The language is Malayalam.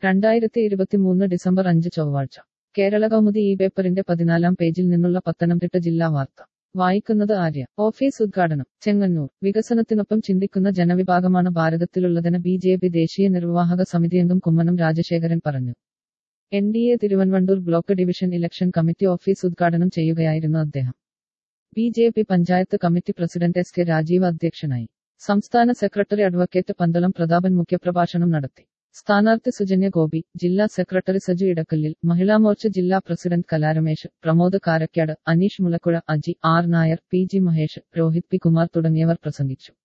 രണ്ടായിരത്തി ഇരുപത്തിമൂന്ന് ഡിസംബർ അഞ്ച് ചൊവ്വാഴ്ച കേരള കൗമുദി ഈ പേപ്പറിന്റെ പതിനാലാം പേജിൽ നിന്നുള്ള പത്തനംതിട്ട ജില്ലാ വാർത്ത വായിക്കുന്നത് ആര്യ ഓഫീസ് ഉദ്ഘാടനം ചെങ്ങന്നൂർ വികസനത്തിനൊപ്പം ചിന്തിക്കുന്ന ജനവിഭാഗമാണ് ഭാരതത്തിലുള്ളതെന്ന് ബി ജെ പി ദേശീയ നിർവാഹക സമിതി അംഗം കുമ്മനം രാജശേഖരൻ പറഞ്ഞു N D A Thiruvanvandoor block division election committee office ഉദ്ഘാടനം ചെയ്യുകയായിരുന്നു അദ്ദേഹം B J P panchayat committee president S K Rajeev അധ്യക്ഷനായി സംസ്ഥാന സെക്രട്ടറി അഡ്വക്കേറ്റ് പന്തളം പ്രതാപൻ മുഖ്യപ്രഭാഷണം നടത്തി സ്ഥാനാർത്ഥി സുജന്യ ഗോപി ജില്ലാ സെക്രട്ടറി സജു ഇടക്കല്ലിൽ മഹിളാമോർച്ച ജില്ലാ president Kala Ramesh Pramod Karakkad Aneesh Mulakuzha Aji R Nair P G Mahesh Rohit P Kumar തുടങ്ങിയവർ പ്രസംഗിച്ചു